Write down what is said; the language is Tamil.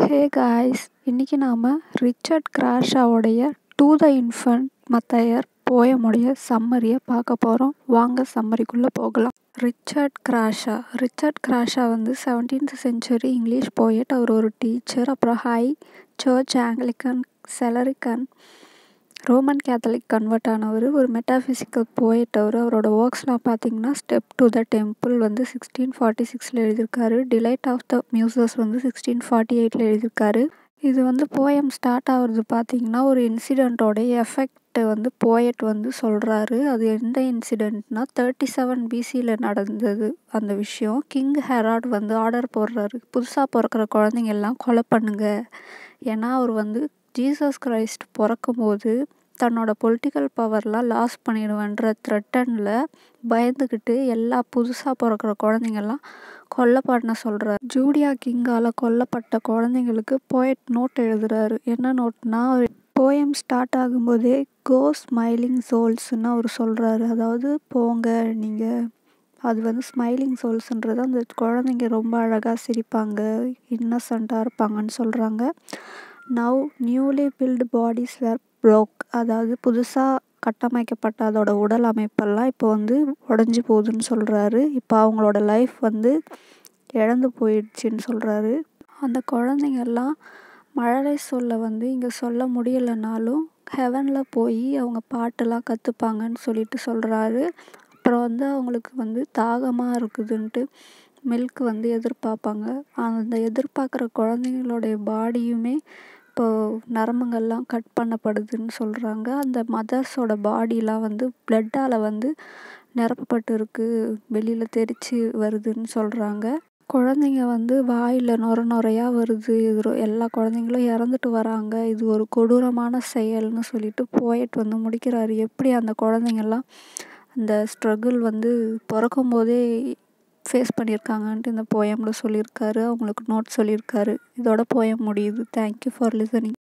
ஹே காய்ஸ் இன்னைக்கு நாம் ரிச்சர்ட் கிராஷாவுடைய டு த இன்ஃபன்ட் மத்தையர் போயமுடைய சம்மரியை பார்க்க போகிறோம் வாங்க சம்மரிக்குள்ளே போகலாம் ரிச்சர்ட் கிராஷா ரிச்சர்ட் கிராஷா வந்து செவன்டீன்த் செஞ்சுரி இங்கிலீஷ் போயட் அவர் ஒரு டீச்சர் அப்புறம் ஹை சர்ச் ஆங்கிலிக்கன் செலரிக்கன் ரோமன் கேத்தலிக் கன்வெர்ட் ஆனவர் ஒரு மெட்டாஃபிசிக்கல் போயட் அவர் அவரோட ஒர்க்ஸ்லாம் பார்த்தீங்கன்னா ஸ்டெப் டு த டெம்பிள் வந்து சிக்ஸ்டீன் ஃபார்ட்டி சிக்ஸில் எழுதியிருக்காரு டிலைட் ஆஃப் த மியூசஸ் வந்து சிக்ஸ்டீன் ஃபார்ட்டி எயிட்டில் எழுதியிருக்காரு இது வந்து போயம் ஸ்டார்ட் ஆகுறது பார்த்தீங்கன்னா ஒரு இன்சிடெண்ட்டோடைய எஃபெக்ட் வந்து போயட் வந்து சொல்கிறாரு அது எந்த இன்சிடெண்ட்னா தேர்ட்டி செவன் பிசியில் நடந்தது அந்த விஷயம் கிங் ஹெராட் வந்து ஆர்டர் போடுறாரு புதுசாக பிறக்கிற குழந்தைங்க எல்லாம் கொலை பண்ணுங்க ஏன்னா அவர் வந்து ஜீசஸ் கிரைஸ்ட் பிறக்கும்போது தன்னோட பொலிட்டிக்கல் பவர்லாம் லாஸ் பண்ணிடுவேன்ற த்ரெட்டனில் பயந்துக்கிட்டு எல்லா புதுசாக பிறக்கிற குழந்தைங்கள்லாம் கொல்லை பண்ண சொல்கிறார் ஜூடியா கிங்கால் கொல்லப்பட்ட குழந்தைங்களுக்கு போயட் நோட் எழுதுறாரு என்ன நோட்னா போயம் ஸ்டார்ட் ஆகும்போதே கோ ஸ்மைலிங் சோல்ஸ்ன்னு அவர் சொல்கிறாரு அதாவது போங்க நீங்கள் அது வந்து ஸ்மைலிங் சோல்ஸுன்றது அந்த குழந்தைங்க ரொம்ப அழகாக சிரிப்பாங்க இன்னசென்ட்டாக இருப்பாங்கன்னு சொல்கிறாங்க now newly built bodies where broke அதாவது புதுசாக கட்டமைக்கப்பட்ட அதோட உடல் அமைப்பெல்லாம் இப்போ வந்து உடஞ்சி போகுதுன்னு சொல்கிறாரு இப்போ அவங்களோட லைஃப் வந்து இழந்து போயிடுச்சுன்னு சொல்கிறாரு அந்த குழந்தைங்கெல்லாம் மழலை சொல்ல வந்து இங்கே சொல்ல முடியலைனாலும் ஹெவனில் போய் அவங்க பாட்டெல்லாம் கற்றுப்பாங்கன்னு சொல்லிட்டு சொல்கிறாரு அப்புறம் வந்து அவங்களுக்கு வந்து தாகமாக இருக்குதுன்ட்டு மில்க் வந்து எதிர்பார்ப்பாங்க அந்த எதிர்பார்க்குற குழந்தைங்களுடைய பாடியுமே இப்போது நரம்புங்கள்லாம் கட் பண்ணப்படுதுன்னு சொல்கிறாங்க அந்த மதர்ஸோட பாடிலாம் வந்து பிளட்டால் வந்து நிரப்பப்பட்டு இருக்குது வெளியில் தெரிச்சு வருதுன்னு சொல்கிறாங்க குழந்தைங்க வந்து வாயில் நொர நொறையாக வருது இது எல்லா குழந்தைங்களும் இறந்துட்டு வராங்க இது ஒரு கொடூரமான செயல்னு சொல்லிட்டு போயட் வந்து முடிக்கிறாரு எப்படி அந்த குழந்தைங்கள்லாம் அந்த ஸ்ட்ரகிள் வந்து பிறக்கும் போதே ஃபேஸ் பண்ணியிருக்காங்கன்ட்டு இந்த போயமில் சொல்லியிருக்காரு அவங்களுக்கு நோட் சொல்லியிருக்காரு இதோட போயம் முடியுது தேங்க்யூ ஃபார் லிசனிங்